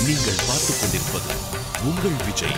நீங்கள் பார்த்துக் கொண்டிருப்பது உங்கள் விஜய்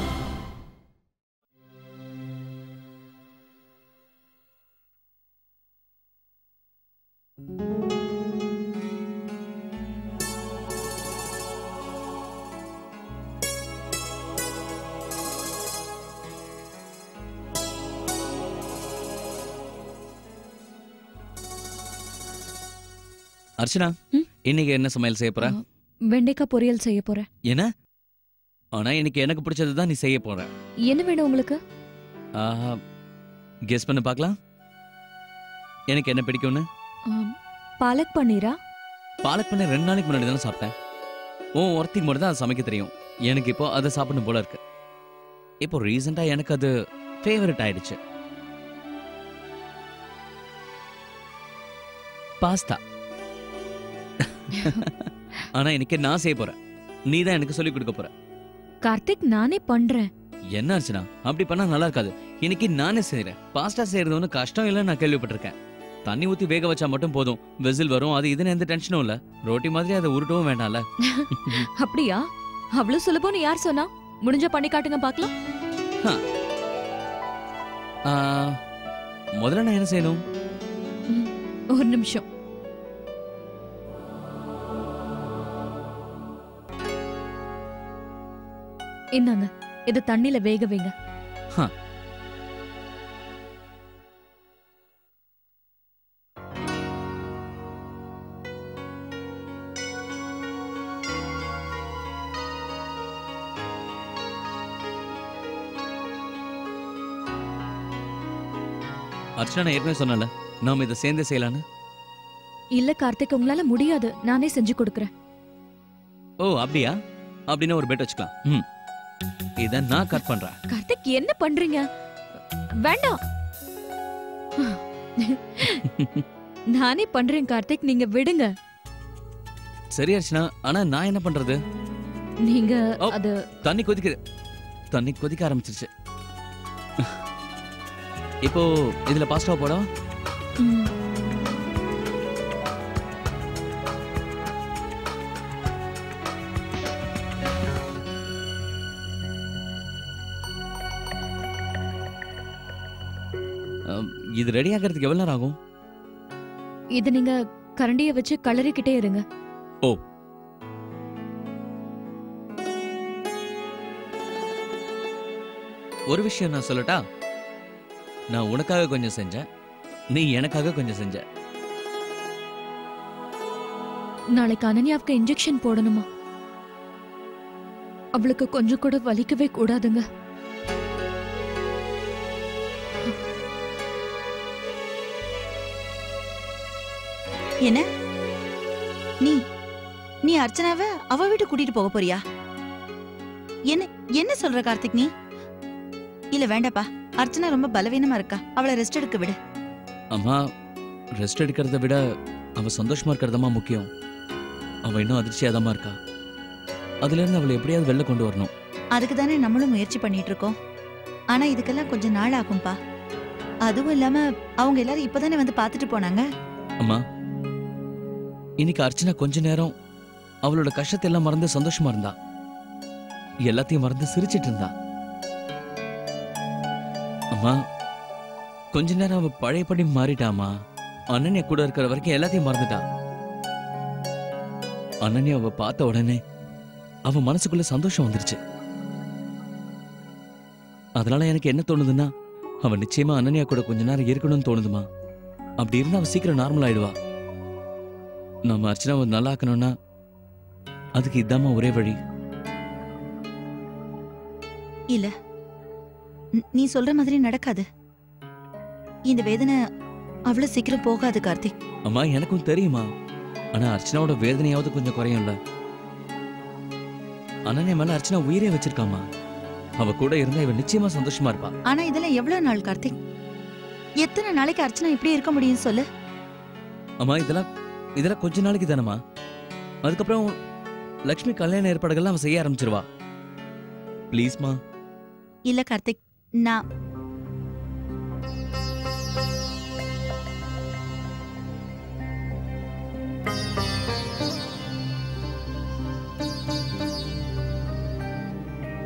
அர்ச்சனா ம்? இன்னைக்கு என்ன சமையல் செய்ய போற வெண்டைக்காய் பொரியல் செய்ய போறேன் என்ன ஆனா இன்னைக்கு எனக்கு பிடிச்சது தான் நீ செய்ய போற என்ன வேணும் உங்களுக்கு கெஸ் பண்ண பார்க்கலாம் எனக்கு என்ன பிடிக்கும்னு ஆம், பாலக் பன்னீரா பாலக் பண்ண ரெண்டு நாளைக்கு முன்னாடி தானே சாப்பிட்டேன் உன் ஒருத்திக்கு மட்டும் தான் அது சமைக்க தெரியும் எனக்கு இப்போ அதை சாப்பிடணும் போல இருக்கு இப்போ ரீசெண்டா எனக்கு அது ஃபேவரட் ஆயிடுச்சு பாஸ்தா ஆனா இன்னைக்கு நான் செய்ய போறேன் நீ தான் எனக்கு சொல்லி கொடுக்க போற கார்த்திக் நானே பண்றேன் என்ன அர்ச்சனா அப்படி பண்ணா நல்லா இருக்காது இன்னைக்கு நானே செய்றேன் பாஸ்டா செய்யறது ஒன்றும் கஷ்டம் இல்லைன்னு நான் கேள்விப்பட்டிருக்கேன் தண்ணி ஊத்தி வேக வச்சா மட்டும் போதும் வெசில் வரும் அது இதுன்னு எந்த டென்ஷனும் இல்ல ரோட்டி மாதிரி அதை உருட்டவும் வேண்டாம்ல அப்படியா அவ்வளவு சுலபம்னு யார் சொன்னா முடிஞ்சா பண்ணி காட்டுங்க பார்க்கலாம் ஆ, முதல்ல நான் என்ன செய்யணும் ம், ஒரு நிமிஷம் இந்தாங்க இது தண்ணில வேக வைங்க அர்ச்சனா நான் ஏற்கனவே சொன்னல நாம இதை சேர்ந்தே செய்யலான்னு இல்ல கார்த்திக் உங்களால முடியாது நானே செஞ்சு கொடுக்கறேன் ஓ அப்படியா அப்படின்னு ஒரு பெட் வச்சுக்கலாம் ம் இதை நான் கட் பண்றேன் கார்த்திக் என்ன பண்றீங்க வேண்டாம் நானே பண்றேன் கார்த்திக் நீங்க விடுங்க சரி அர்ச்சனா ஆனா நான் என்ன பண்றது நீங்க ஓ. அது தண்ணி கொதிக்குது தண்ணி கொதிக்க ஆரம்பிச்சிருச்சு இப்போ இதுல பாஸ்டா போடவா ம், அம், இது ரெடி ஆகிறதுக்கு எவ்வளவு நேரம் ஆகும் இது நீங்க கரண்டிய வச்சு கலரிக்கிட்டே இருங்க ஓ. ஒரு விஷயம் நான் சொல்லட்டா நான் உனக்காக கொஞ்சம் செஞ்சேன் நீ எனக்காக கொஞ்சம் செஞ்ச நாளைக்கு அனன்யாவுக்கு இன்ஜெக்ஷன் போடணுமா அவளுக்கு கொஞ்சம் கூட வலிக்கவே கூடாதுங்க என்ன நீ நீ அர்ச்சனாவ அவ வீட்டு கூட்டிட்டு போக போறியா என்ன என்ன சொல்ற கார்த்திக் நீ இல்ல வேண்டாப்பா அர்ச்சனா ரொம்ப பலவீனமா இருக்கா அவளை ரெஸ்ட் எடுக்க விடு அம்மா ரெஸ்ட் எடுக்கிறத விட அவ சந்தோஷமா இருக்கிறதமா முக்கியம் அவ இன்னும் அதிர்ச்சியாதமா இருக்கா அதுல இருந்து அவளை எப்படியாவது வெளில கொண்டு வரணும் அதுக்கு தானே நம்மளும் முயற்சி பண்ணிட்டு இருக்கோம் ஆனா இதுக்கெல்லாம் கொஞ்சம் நாள் ஆகும்பா அதுவும் இல்லாம அவங்க எல்லாரும் இப்பதானே வந்து பாத்துட்டு போனாங்க அம்மா இன்னைக்கு அர்ச்சனா கொஞ்ச நேரம் அவளோட கஷ்டத்தை எல்லாம் மறந்து சந்தோஷமா இருந்தா எல்லாத்தையும் மறந்து சிரிச்சிட்டு இருந்தா அம்மா கொஞ்ச நேரம் அவ பழையபடி மாறிட்டாமா அனன்யா கூட இருக்கிற வரைக்கும் எல்லாத்தையும் மறந்துட்டா அனன்யா அவ பார்த்த உடனே அவ மனசுக்குள்ள சந்தோஷம் வந்துருச்சு அதனால எனக்கு என்ன தோணுதுன்னா அவ நிச்சயமா அனன்யா கூட கொஞ்ச நேரம் இருக்கணும்னு தோணுதுமா அப்படி இருந்தா அவ சீக்கிரம் நார்மல் ஆயிடுவா நம்ம அர்ச்சனாவை நல்லா ஆக்கணும்னா அதுக்கு இதாம்மா ஒரே வழி இல்ல ந- நீ சொல்ற மாதிரி நடக்காது இந்த வேதனை அவ்வளவு சீக்கிரம் போகாது கார்த்திக் அம்மா எனக்கும் தெரியுமா ஆனா அர்ச்சனாவோட வேதனையாவது கொஞ்சம் குறையும்ல அனன்யா மேல அர்ச்சனா உயிரே வச்சிருக்காமா அவ கூட இருந்தா இவ நிச்சயமா சந்தோஷமா இருப்பா ஆனா இதெல்லாம் எவ்வளவு நாள் கார்த்திக் எத்தனை நாளைக்கு அர்ச்சனா இப்படி இருக்க முடியும் சொல்லு அம்மா இதெல்லாம் இதெல்லாம் கொஞ்ச நாளைக்கு தானம்மா அதுக்கப்புறம் லக்ஷ்மி கல்யாண ஏற்பாடுகள்லாம் அவ செய்ய ஆரம்பிச்சிருவா ப்ளீஸ்மா இல்ல கார்த்திக் நான்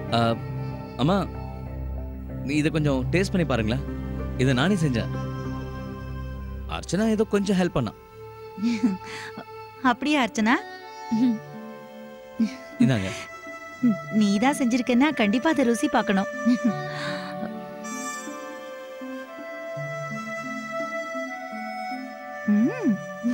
ஆ, அம்மா நீ இதை கொஞ்சம் டேஸ்ட் பண்ணி பாருங்களேன் இதை நானே செஞ்சேன் அர்ச்சனா ஏதோ கொஞ்சம் ஹெல்ப் பண்ணா அப்படியா அர்ச்சனா ம். இந்தாங்க நீ தான் செஞ்சிருக்கேன்னா கண்டிப்பா அதை ருசி பார்க்கணும் ம்.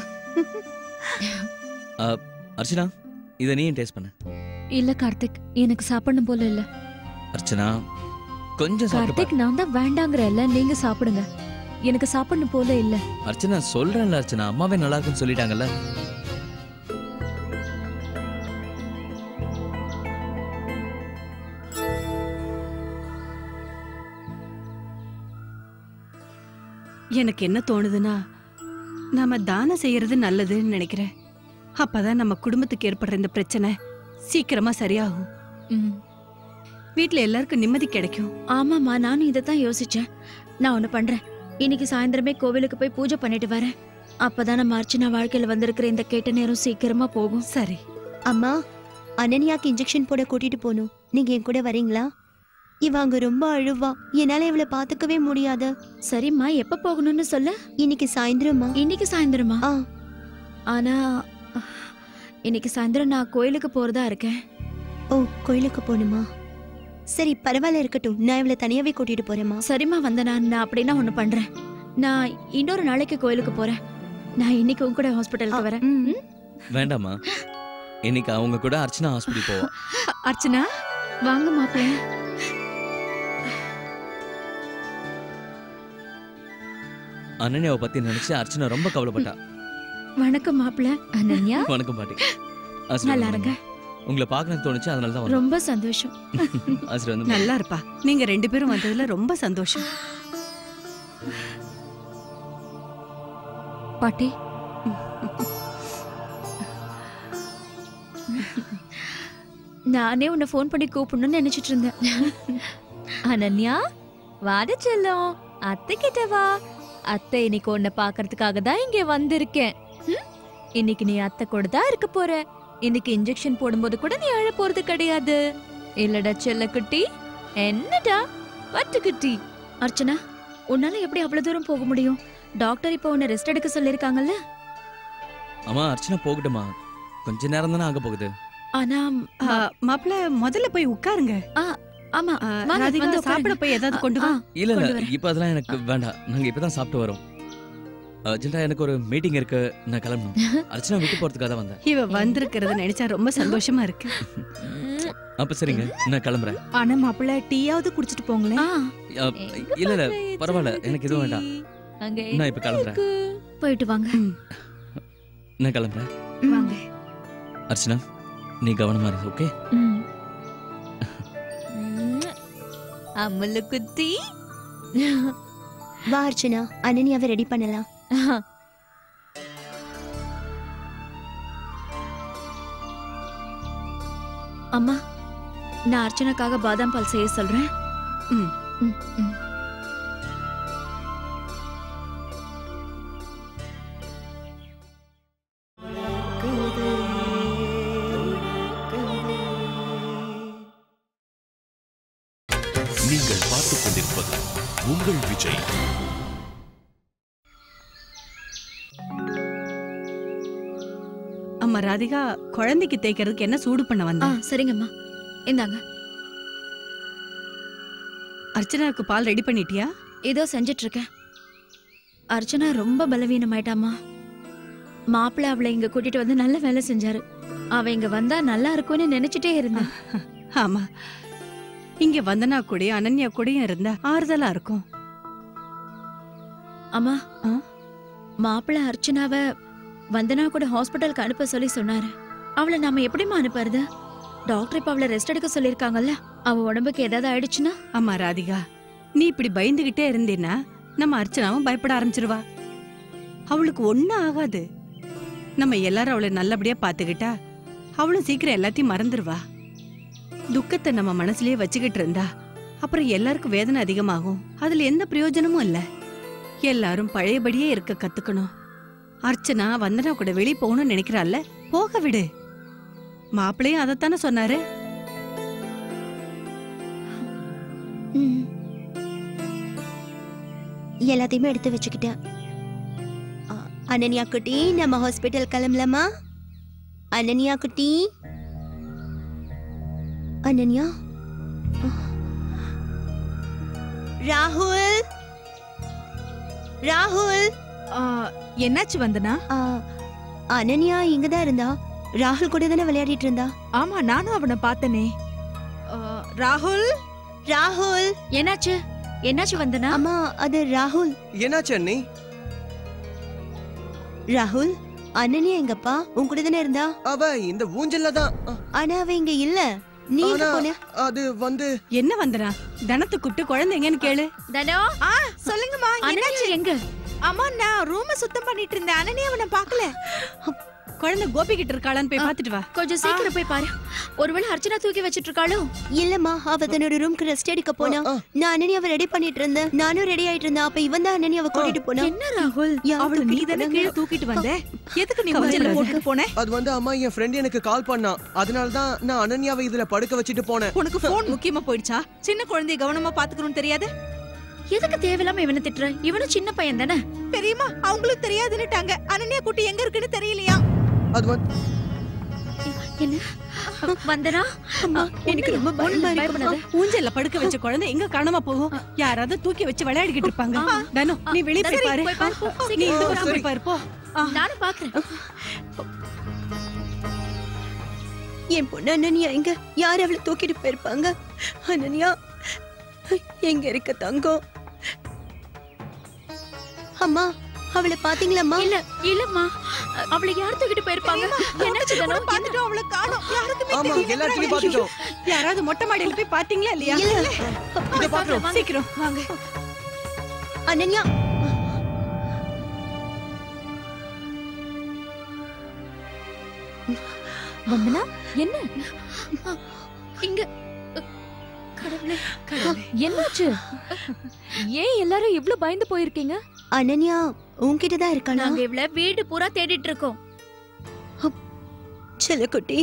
அர்ச்சனா இதை நீயும் டேஸ்ட் பண்ண இல்ல கார்த்திக் எனக்கு சாப்பிடணும் போல இல்ல அர்ச்சனா கொஞ்சம் சாப்பிட்டு பாரு. கார்த்திக் நான் தான் வேண்டாங்கிறல்ல நீங்க சாப்பிடுங்க எனக்கு சாப்பிடணும் போல இல்ல அர்ச்சனா சொல்றேன்ல அர்ச்சனா அம்மாவே நல்லா இருக்குன்னு சொல்லிட்டாங்கல்ல எனக்கு என்ன தோணுதுன்னா நாம தானம் செய்யறது நல்லதுன்னு நினைக்கிறேன் அப்பதான் நம்ம குடும்பத்துக்கு ஏற்படுற இந்த பிரச்சனை சீக்கிரமா சரியாகும் ம். வீட்ல எல்லாருக்கும் நிம்மதி கிடைக்கும் ஆமாம்மா நானும் இதை தான் யோசிச்சேன் நான் ஒண்ணு பண்றேன் இன்னைக்கு சாயந்தரமே கோவிலுக்கு போய் பூஜை பண்ணிட்டு வரேன் அப்பதான் நம்ம அர்ச்சனா வாழ்க்கையில வந்திருக்கிற இந்த கேட்ட நேரம் சீக்கிரமா போகும் சரி அம்மா அனன்யாக்கு இன்ஜெக்ஷன் போட கூட்டிட்டு போகணும் நீங்க என் கூட வரீங்களா இவ அங்க ரொம்ப அழுவா என்னால இவளை பாத்துக்கவே முடியாது சரிம்மா எப்ப போகணும்னு சொல்ல இன்னைக்கு சாயந்தரமா இன்னைக்கு சாயந்தரமா ஆ ஆனா இன்னைக்கு சாயந்தரம் நான் கோயிலுக்கு போறதா இருக்கேன் ஓ கோயிலுக்கு போகணுமா சரி பரவாயில்ல இருக்கட்டும் நான் இவளை தனியாவே கூட்டிட்டு போறேம்மா சரிம்மா வந்தனா நான் அப்படின்னா ஒண்ணு பண்றேன் நான் இன்னொரு நாளைக்கு கோயிலுக்கு போறேன் நான் இன்னைக்கு உங்க கூட ஹாஸ்பிட்டலுக்கு வரேன் ம். வேண்டாம்மா இன்னைக்கு அவங்க கூட அர்ச்சனா ஹாஸ்பிட்டல் போவா அ- அர்ச்சனா வாங்க மாப்பிள்ள அனன்யாவை பத்தி நினைச்சு அர்ச்சனா ரொம்ப கவலைப்பட்டா வணக்கம் மாப்பிள்ள அனன்யா வணக்கம் பாட்டி ஆசிரியர் நல்லா வணக்கம். இருங்க உங்களை பார்க்கணும்னு தோணுச்சு அதனால தான் வந்தேன் ரொம்ப சந்தோஷம் ஆசிரியர் வந்து நல்லா இருப்பா நீங்க ரெண்டு பேரும் வந்ததுல ரொம்ப சந்தோஷம் பாட்டி நானே உன்னை ஃபோன் பண்ணி கூப்பிடணும்னு நினைச்சிட்டு இருந்தேன் அனன்யா வாட செல்லம் அத்தை கிட்ட வா அத்தை இன்னைக்கு உன்னை பார்க்கறதுக்காக தான் இங்க வந்திருக்கேன் ம்? இன்னைக்கு நீ அத்தை கூட தான் இருக்க போற இன்னைக்கு இன்ஜெக்ஷன் போடும்போது கூட நீ அழ போறது கிடையாது இல்லடா செல்லக்குட்டி என்னடா பட்டுக்குட்டி அர்ச்சனா உன்னால எப்படி அவ்வளவு தூரம் போக முடியும் டாக்டர் இப்போ உன்னை ரெஸ்ட் எடுக்க சொல்லிருக்காங்கல்ல அம்மா அர்ச்சனா போகட்டுமா கொஞ்ச நேரம் தானே ஆக போகுது ஆனா ஆ, மாப்பிள்ள முதல்ல போய் உட்காருங்க ஆமா ஆ, வாங்க, ராதிகா வந்து சாப்பிட உட்காருங்க. போய் ஏதாவது கொண்டு வா ஆ, இல்ல கொண்டு இல்ல வரேன். இப்ப அதெல்லாம் எனக்கு வேண்டாம் நாங்க இப்பதான் சாப்பிட்டு வரோம் அர்ஜென்டா எனக்கு ஒரு மீட்டிங் இருக்கு நான் கிளம்பணும் அர்ச்சனா விட்டு போறதுக்காக தான் வந்தேன் இவ வந்திருக்கிறத நினைச்சா ரொம்ப சந்தோஷமா இருக்கு ம், அப்ப சரிங்க நான் கிளம்புறேன் ஆனா மாப்பிள்ள டீயாவது குடிச்சிட்டு போங்களேன் ஆ, அ, இல்ல இல்ல பரவாயில்ல எனக்கு எதுவும் வேண்டாம் அங்க நான் இப்ப கிளம்புறேன் இருக்கு. போயிட்டு வாங்க நான் கிளம்புறேன் வாங்க அர்ச்சனா நீ கவனமா இரு ஓகே ம். ம். அம்மலு குத்தி வா அர்ச்சனா அனன்யாவை ரெடி பண்ணலாம் அம்மா நான் அர்ச்சனாக்காக பாதாம் பால் செய்ய சொல்றேன் ம். ம், ம். நீங்கள் பார்த்துக் கொண்டிருப்பது உங்கள் விஜய் அம்மா ராதிகா குழந்தைக்கு தேய்க்கிறதுக்கு என்ன சூடு பண்ண ஆ வந்தா சரிங்கம்மா இந்தாங்க அர்ச்சனாவுக்கு பால் ரெடி பண்ணிட்டியா இதோ செஞ்சிட்டு இருக்கேன் அர்ச்சனா ரொம்ப பலவீனமாயிட்டாமா மாப்பிள்ளை அவளை இங்க கூட்டிட்டு வந்து நல்ல வேலை செஞ்சாரு அவ இங்க வந்தா நல்லா இருக்கும்னு நினைச்சிட்டே இருந்தேன் ஆமா இங்க வந்தனா கூட அனன்யா கூடயும் இருந்தா ஆறுதலா இருக்கும் அம்மா ஆ? மாப்பிள்ளை அர்ச்சனாவ வந்தனா கூட ஹாஸ்பிட்டலுக்கு அனுப்ப சொல்லி சொன்னாரு அவளை நாம எப்படிம்மா அனுப்புறது டாக்டர் இப்ப அவளை ரெஸ்ட் எடுக்க சொல்லிருக்காங்கல்ல அவ உடம்புக்கு ஏதாவது ஆயிடுச்சுன்னா ஆமா ராதிகா நீ இப்படி பயந்துகிட்டே இருந்தீன்னா நம்ம அர்ச்சனாவும் பயப்பட ஆரம்பிச்சிருவா அவளுக்கு ஒண்ணும் ஆகாது நம்ம எல்லாரும் அவளை நல்லபடியா பாத்துக்கிட்டா அவளும் சீக்கிரம் எல்லாத்தையும் மறந்துடுவா துக்கத்தை நம்ம மனசுலயே வச்சுக்கிட்டு இருந்தா அப்புறம் எல்லாருக்கும் வேதனை அதிகமாகும் அதுல எந்த பிரயோஜனமும் இல்ல எல்லாரும் பழையபடியே இருக்க கத்துக்கணும் அர்ச்சனா வந்தனா கூட வெளியே போகணும்னு நினைக்கிறாள்ல போக விடு மாப்பிள்ளையும் அதைத்தானே சொன்னாரு ம். எல்லாத்தையுமே எடுத்து வச்சுக்கிட்டேன் அ, அனன்யா குட்டி நம்ம ஹாஸ்பிட்டல் கிளம்பலாமா அனன்யா குட்டி அனன்யா ராகுல் ராகுல் ஆ, என்னாச்சு வந்தனா ஆ, அனன்யா இங்கதான் இருந்தா ராகுல் கூட தானே விளையாடிட்டு இருந்தா ஆமா நானும் அவனை பார்த்தனே ஆ, ராகுல் ராகுல் என்னாச்சு என்னாச்சு வந்தனா அம்மா அது ராகுல் என்னாச்சு அண்ணி ராகுல் அனன்யா எங்கப்பா உன் கூட தானே இருந்தா அவ இந்த ஊஞ்சல்ல தான் அ, ஆனா அவ இங்க இல்ல நீ எங்க ஆனா- போன அது வந்து என்ன வந்தனா தனத்தை கூப்பிட்டு குழந்தை எங்கன்னு கேளு தனோ ஆ சொல்லுங்கம்மா அனன்யா எங்க அம்மா நான் ரூம சுத்தம் பண்ணிட்டு இருந்தேன் அனனே அவனை பார்க்கல குழந்தை கோபி கிட்ட இருக்காளான்னு போய் பாத்துட்டு வா கொஞ்சம் சீக்கிரம் போய் பாரு ஒருவேளை அர்ச்சனா தூக்கி வச்சிட்டு இருக்காளோ இல்லம்மா அவ தன்னோட ரூம்க்கு ரெஸ்ட் எடுக்க போனா ஆ, ஆ. நான் அனன்யாவை ரெடி பண்ணிட்டு இருந்தேன் நானும் ரெடி ஆயிட்டு இருந்தேன் அப்ப இவன் தான் அனன்யாவை கூட்டிட்டு போனா என்ன ராகுல் யார் அவளை நீ தூக்கிட்டு தானே போனாங்க? கீழே தூக்கிட்டு வந்த எதுக்கு நீ கவலைப்படாத. ஊஞ்சல்ல போட்டுட்டு போன அது வந்து அம்மா என் ஃப்ரெண்ட் எனக்கு கால் பண்ணா அதனால தான் நான் அனன்யாவை இதுல படுக்க வச்சுட்டு போனேன் உனக்கு போன் முக்கியமா போயிடுச்சா சின்ன குழந்தைய கவனமா பாத்துக்கணும்னு தெரியாது எதுக்கு தேவையில்லாம இவனை திட்டுற இவனும் சின்ன பையன் தானே பெரியம்மா அவங்களுக்கு தெரியாதுன்னுட்டாங்க அனன்யா குட்டி எங்க இருக்குன்னு தெரியலையா அது வந்து என்ன வந்தனா எனக்கு ரொம்ப பயமா இருக்குமா பயப்படாத ஊஞ்சல்ல படுக்க வச்ச குழந்தை எங்க காணாம போகும் யாராவது தூக்கி வச்சு விளையாடிக்கிட்டு இருப்பாங்க ஆ. தனு நீ வெளியே போய் சரி, பாரு போய் பாரு, போ. நீ இந்த சீக்கிரம் பக்கம் போய் பாரு போ நானும் பாக்குறேன் என் பொண்ணு அனன்யா எங்க யார் அவளை தூக்கிட்டு போயிருப்பாங்க அனன்யா எங்க இருக்க தங்கம் அம்மா அவளை பாத்தீங்களாம்மா இல்ல இல்லம்மா அவளை யார் தூக்கிட்டு போயிருப்பாங்க என்னாச்சு தனோ பாத்துட்டோம் அவளை காணோம் யாருக்குமே ஆமா தெரியல. எல்லா இடத்துலயும் பாத்துட்டோம் யாராவது மொட்டை மாடியில போய் பாத்தீங்களா இல்லையா இல்ல இத பாக்குறோம் சீக்கிரம் வாங்க அனன்யா வந்தனா என்ன இங்க கடவுளே என்னாச்சு ஏன் எல்லாரும் இவ்ளோ பயந்து போயிருக்கீங்க அனன்யா உன்கிட்ட தான் இருக்காளா நாங்க இவ்ள வீடு பூரா தேடிட்டு இருக்கோம் செல்லக்குட்டி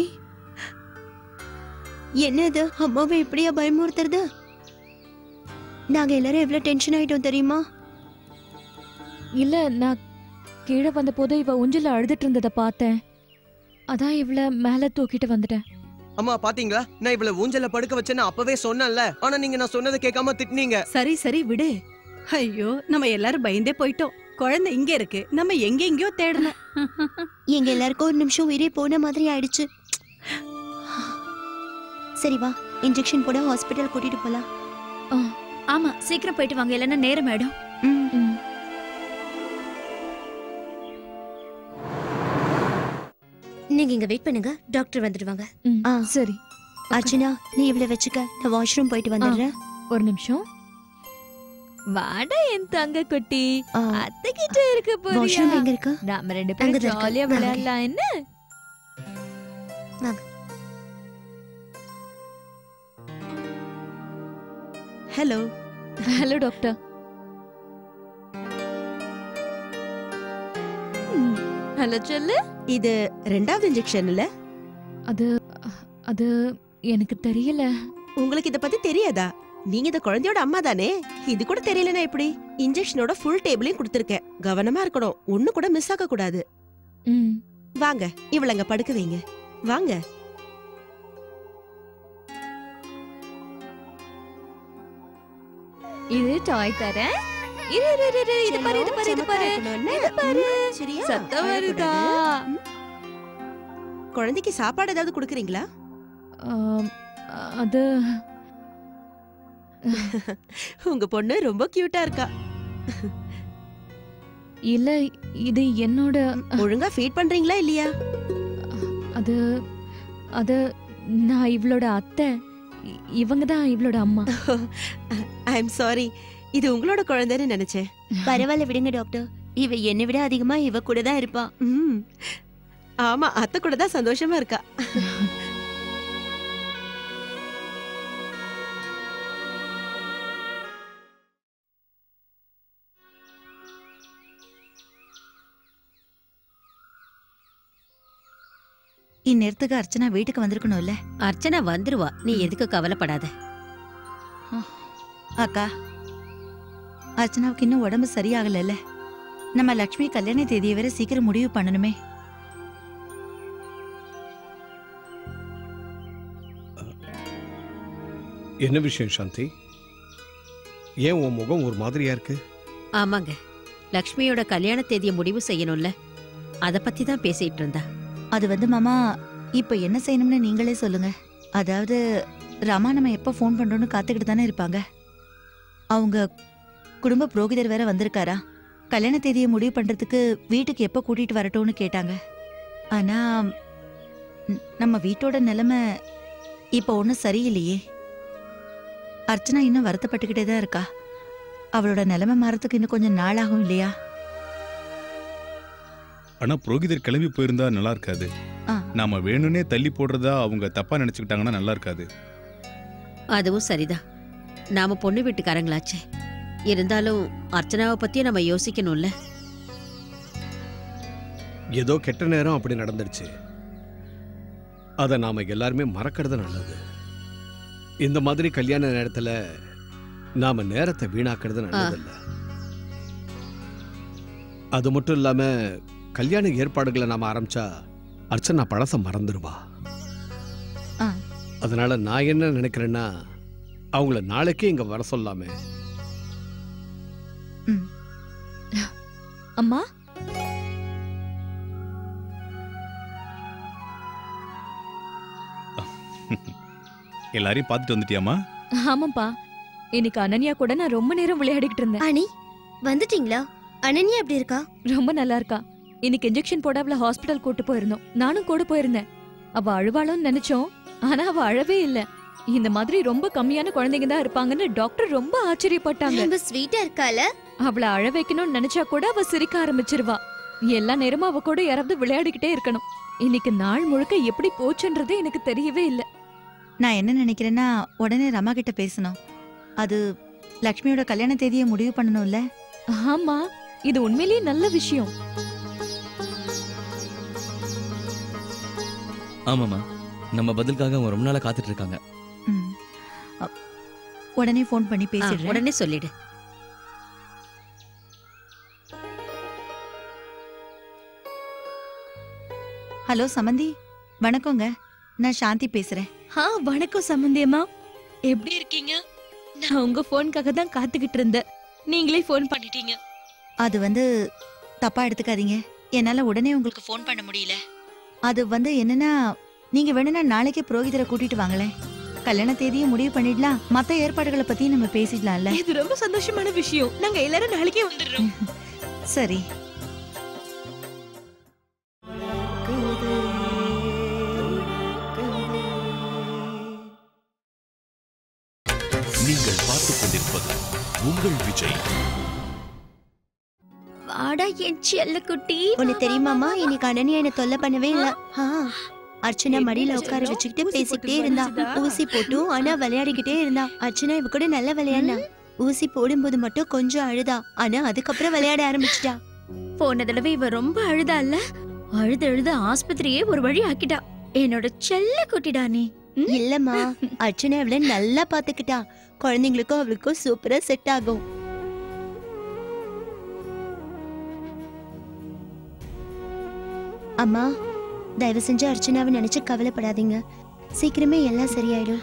என்னது அம்மாவை இப்படியா பயமுறுத்துறது நாங்க எல்லாரும் எவ்வளவு டென்ஷன் ஆயிட்டோம் தெரியுமா இல்ல நான் கீழே வந்த போது இவ ஊஞ்சல்ல அழுதுட்டு இருந்ததை பார்த்தேன் அதான் இவள மேல தூக்கிட்டு வந்துட்டேன் அம்மா பாத்தீங்களா நான் இவ்வளவு ஊஞ்சல்ல படுக்க வச்சேன்னு அப்பவே சொன்னேன்ல ஆனா நீங்க நான் சொன்னதை கேட்காம திட்டுனீங்க சரி சரி விடு ஐயோ நம்ம எல்லாரும் பயந்தே போயிட்டோம் குழந்தை இங்க இருக்கு நம்ம எங்க எங்கேயோ தேடணும் எங்க எல்லாருக்கும் ஒரு நிமிஷம் உயிரே போன மாதிரி ஆயிடுச்சு சரி வா இன்ஜெக்ஷன் போட ஹாஸ்பிட்டல் கூட்டிட்டு போலாம் ஆமா சீக்கிரம் போயிட்டு வாங்க இல்லைன்னா நேரம் ஆயிடும் ம். நீங்க இங்க வெயிட் பண்ணுங்க டாக்டர் வந்துடுவாங்க ம், ஆ. சரி அர்ச்சனா நீ இவ்வளவு வச்சுக்க நான் வாஷ்ரூம் போயிட்டு வந்துடுறேன் ஒரு நிமிஷம் வாடா என் தங்க குட்டி ஆ, அத்தை கிட்ட இருக்க போறியா வாஷ்ரூம் எங்க இருக்கு நாம ரெண்டு அங்கதான் பேரும் இருக்கு. ஜாலியா வாங்க. விளையாடலாம் என்ன ஹலோ ஹலோ டாக்டர் ஹலோ சொல்லு இது ரெண்டாவது இன்ஜெக்ஷன் இல்ல அது அது எனக்கு தெரியல உங்களுக்கு இத பத்தி தெரியாதா நீங்க இந்த குழந்தையோட அம்மா தானே இது கூட தெரியலனா எப்படி இன்ஜெக்ஷனோட ஃபுல் டேபிளையும் கொடுத்திருக்கேன் கவனமா இருக்கணும் ஒண்ணு கூட மிஸ் ஆக கூடாது ம் வாங்க இவளங்க படுக்க வைங்க வாங்க இது டாய் தரேன் இரு இரு இரு, இரு இது பாரு இது பாரு இது பாரு இது பாரு சரியா சத்தம் வருதா அழக்கூடாது. ம். குழந்தைக்கு சாப்பாடு ஏதாவது குடுக்குறீங்களா ஆம், அது உங்க பொண்ணு ரொம்ப கியூட்டா இருக்கா இல்ல இது என்னோட ஒழுங்கா ஃபீட் பண்றீங்களா இல்லையா அது அது நான் இவளோட அத்தை இ- இவங்க தான் இவளோட அம்மா ஐ எம் சாரி இது உங்களோட குழந்தைன்னு நினைச்சேன் பரவாயில்ல விடுங்க டாக்டர் இவ என்னை விட அதிகமா இவ கூட தான் இருப்பா ம். ஆமா அத்தை கூட தான் சந்தோஷமா இருக்கா இந்நேரத்துக்கு அர்ச்சனா வீட்டுக்கு வந்திருக்கணும்ல அர்ச்சனா வந்துருவா நீ எதுக்கு கவலைப்படாத அக்கா அர்ச்சனாவுக்கு இன்னும் உடம்பு சரியாகலைல்ல நம்ம லக்ஷ்மி கல்யாண தேதியை வேற சீக்கிரம் முடிவு பண்ணணுமே என்ன விஷயம் சாந்தி ஏன் உன் முகம் ஒரு மாதிரியா இருக்கு ஆமாங்க லக்ஷ்மியோட கல்யாண தேதியை முடிவு செய்யணும்ல அத பத்தி தான் பேசிட்டு இருந்தா அது வந்து மாமா இப்ப என்ன செய்யணும்னு நீங்களே சொல்லுங்க அதாவது ரமா நம்ம எப்ப ஃபோன் பண்றோம்னு காத்துக்கிட்டு தானே இருப்பாங்க அவங்க குடும்ப புரோகிதர் வேற வந்திருக்காரா கல்யாண தேதியை முடிவு பண்றதுக்கு வீட்டுக்கு எப்ப கூட்டிட்டு வரட்டும்னு கேட்டாங்க ஆனா ந- நம்ம வீட்டோட நிலைமை இப்ப ஒன்றும் சரியில்லையே அர்ச்சனா இன்னும் வருத்தப்பட்டுக்கிட்டே தான் இருக்கா அவளோட நிலைமை மாறத்துக்கு இன்னும் கொஞ்சம் நாள் ஆகும் இல்லையா ஆனா புரோகிதர் கிளம்பி போயிருந்தா நல்லா இருக்காது ஆ. நாம வேணும்னே தள்ளி போடுறதா அவங்க தப்பா நினைச்சுக்கிட்டாங்கன்னா நல்லா இருக்காது அதுவும் சரிதான் நாம பொண்ணு வீட்டுக்காரங்களாச்சே இருந்தாலும் அர்ச்சனாவை பத்தியும் நம்ம யோசிக்கணும்ல ஏதோ கெட்ட நேரம் அப்படி நடந்துடுச்சு அதை நாம எல்லாருமே மறக்கிறது நல்லது இந்த மாதிரி கல்யாண நேரத்துல நாம நேரத்தை வீணாக்குறது நல்லதில்ல அது மட்டும் இல்லாம கல்யாண ஏற்பாடுகளை நாம ஆரம்பிச்சா அர்ச்சனா பழச மறந்துடுவா ஆ. அதனால நான் என்ன நினைக்கிறேன்னா அவங்கள நாளைக்கே இங்க வர சொல்லாமே அம்மா எல்லாரையும் பார்த்துட்டு வந்துட்டியாமா ஆமாப்பா இன்னைக்கு அனன்யா கூட நான் ரொம்ப நேரம் விளையாடிக்கிட்டு இருந்தேன் அனி வந்துட்டீங்களா அனன்யா எப்படி இருக்கா ரொம்ப நல்லா இருக்கா இன்னைக்கு இன்ஜெக்ஷன் போட அவளை ஹாஸ்பிட்டல் கூட்டு போயிருந்தோம் நானும் கூட போயிருந்தேன் அவ அழுவாளும்னு நினைச்சோம் ஆனா அவ அழவே இல்ல இந்த மாதிரி ரொம்ப கம்மியான குழந்தைங்க தான் இருப்பாங்கன்னு டாக்டர் ரொம்ப ஆச்சரியப்பட்டாங்க ரொம்ப ஸ்வீட்டா இருக்கால அவளை அழ வைக்கணும்னு நினைச்சா கூட அவ சிரிக்க ஆரம்பிச்சிருவா எல்லா நேரமும் அவ கூட யாராவது விளையாடிக்கிட்டே இருக்கணும் இன்னைக்கு நாள் முழுக்க எப்படி போச்சுன்றது எனக்கு தெரியவே இல்ல நான் என்ன நினைக்கிறேன்னா உடனே ரமா கிட்ட பேசணும் அது லக்ஷ்மியோட கல்யாண தேதியை முடிவு பண்ணணும்ல ஆமா இது உண்மையிலேயே நல்ல விஷயம் ஆமாமா நம்ம பதிலுக்காக அவங்க ரொம்ப நாளா காத்துட்டு இருக்காங்க ம். அ, உடனே ஃபோன் பண்ணி ஆ, பேசிடுறேன் உடனே சொல்லிடு ஹலோ சமந்தி வணக்கங்க நான் சாந்தி பேசுறேன் ஆ வணக்கம் சம்பந்தியம்மா எப்படி இருக்கீங்க நான் உங்க போனுக்காக தான் காத்துக்கிட்டு இருந்தேன் நீங்களே ஃபோன் பண்ணிட்டீங்க அது வந்து தப்பா எடுத்துக்காதீங்க என்னால உடனே உங்களுக்கு ஃபோன் பண்ண முடியல அது வந்து என்னன்னா நீங்க வேணும்னா நாளைக்கே புரோகிதரை கூட்டிட்டு வாங்களேன் கல்யாண தேதியை முடிவு பண்ணிடலாம் மத்த ஏற்பாடுகளை பத்தி நம்ம பேசிடலாம்ல இது ரொம்ப சந்தோஷமான விஷயம் நாங்க எல்லாரும் நாளைக்கே வந்துடுறோம் சரி நீங்கள் பார்த்துக் கொண்டிருப்பது உங்கள் விஜய் வாடா என் செல்லக்குட்டி உனக்கு தெரியுமாமா இன்னைக்கு அனன்யா என்ன தொல்லை பண்ணவே இல்ல ஆ, அர்ச்சனா மடியில உட்கார வச்சுக்கிட்டு பேசிக்கிட்டே இருந்தா ஊசி போட்டும் ஆனா விளையாடிக்கிட்டே இருந்தா அர்ச்சனா இவ கூட நல்லா விளையாடினா ஊசி போடும்போது மட்டும் கொஞ்சம் அழுதா ஆனா அதுக்கப்புறம் விளையாட ஆரம்பிச்சிட்டா போன தடவை இவ ரொம்ப அழுதால்ல அழுது அழுது ஆஸ்பத்திரியே ஒரு வழி ஆக்கிட்டா என்னோட செல்ல குட்டிடா நீ இல்லம்மா அர்ச்சனா இவள நல்லா பாத்துக்கிட்டா குழந்தைங்களுக்கும் அவளுக்கும் சூப்பரா செட் ஆகும் அம்மா தயவு செஞ்சு அர்ச்சனாவை நினைச்சு கவலைப்படாதீங்க சீக்கிரமே எல்லாம் சரியாயிடும்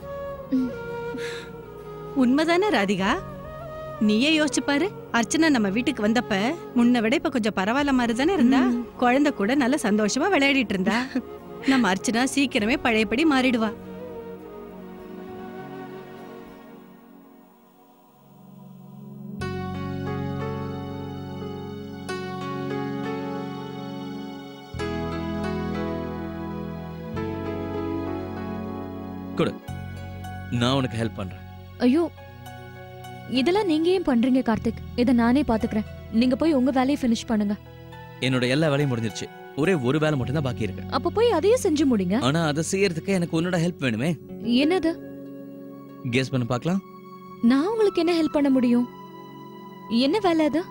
உண்மைதானே ராதிகா நீயே யோசிச்சு பாரு அர்ச்சனா நம்ம வீட்டுக்கு வந்தப்ப முன்ன விட இப்ப கொஞ்சம் பரவாயில்ல மாதிரி தானே இருந்தா குழந்தை கூட நல்ல சந்தோஷமா விளையாடிட்டு இருந்தா நம்ம அர்ச்சனா சீக்கிரமே பழையபடி மாறிடுவா கொடு நான் உனக்கு ஹெல்ப் பண்றேன் ஐயோ இதெல்லாம் நீங்க ஏன் பண்றீங்க கார்த்திக் இத நானே பாத்துக்கிறேன் நீங்க போய் உங்க வேலையை ஃபினிஷ் பண்ணுங்க என்னோட எல்லா வேலையும் முடிஞ்சிருச்சு ஒரே ஒரு வேலை மட்டும் தான் பாக்கி இருக்கு அப்ப போய் அதையும் செஞ்சு முடிங்க ஆனா அதை செய்யறதுக்கு எனக்கு உன்னோட ஹெல்ப் வேணுமே என்னது கெஸ் பண்ண பார்க்கலாம் நான் உங்களுக்கு என்ன ஹெல்ப் பண்ண முடியும் என்ன வேலை அது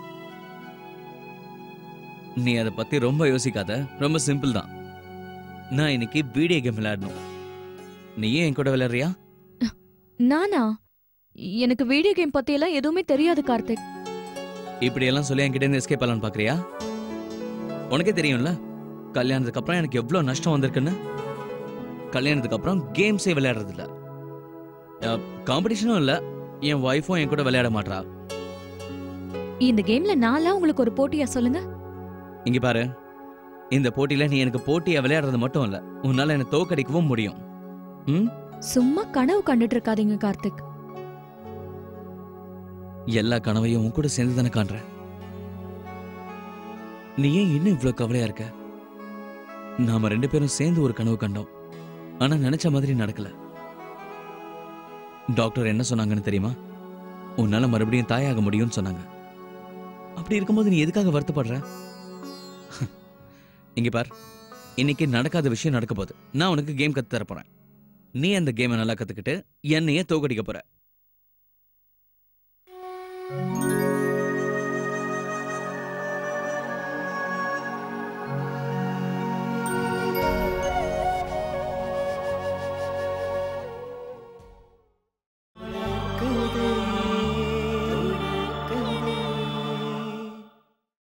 நீ அதை பத்தி ரொம்ப யோசிக்காத ரொம்ப சிம்பிள் தான் நான் இன்னைக்கு வீடியோ கேம் விளையாடணும் நீயும் என் கூட விளையாடுறியா நானா எனக்கு வீடியோ கேம் பத்தி எல்லாம் எதுவுமே தெரியாது கார்த்திக் இப்படி எல்லாம் சொல்லி என்கிட்ட இருந்து எஸ்கேப் ஆகலான்னு பாக்குறியா உனக்கே தெரியும்ல கல்யாணத்துக்கு அப்புறம் எனக்கு எவ்வளவு நஷ்டம் வந்திருக்குன்னு கல்யாணத்துக்கு அப்புறம் கேம்ஸே விளையாடுறது இல்ல காம்படிஷனும் இல்ல என் ஒய்ஃபும் என் கூட விளையாட மாட்றா இந்த கேம்ல நாளா உங்களுக்கு ஒரு போட்டியா சொல்லுங்க இங்க பாரு இந்த போட்டியில நீ எனக்கு போட்டியா விளையாடுறது மட்டும் இல்ல உன்னால என்ன தோக்கடிக்கவும் முடியும் ம் சும்மா கனவு கண்டுட்டு இருக்காதீங்க கார்த்திக் எல்லா கனவையும் உன் கூட சேர்ந்து தானே காண்ற நீ ஏன் இன்னும் இவ்வளவு கவலையா இருக்க நாம ரெண்டு பேரும் சேர்ந்து ஒரு கனவு கண்டோம் ஆனா நினைச்ச மாதிரி நடக்கல டாக்டர் என்ன சொன்னாங்கன்னு தெரியுமா உன்னால மறுபடியும் தாயாக முடியும்னு சொன்னாங்க அப்படி இருக்கும்போது நீ எதுக்காக வருத்தப்படுற இங்க பார் இன்னைக்கு நடக்காத விஷயம் நடக்க போகுது நான் உனக்கு கேம் கத்து தர போறேன் நீ அந்த கேமை நல்லா கத்துக்கிட்டு என்னையே தோக்கடிக்க போற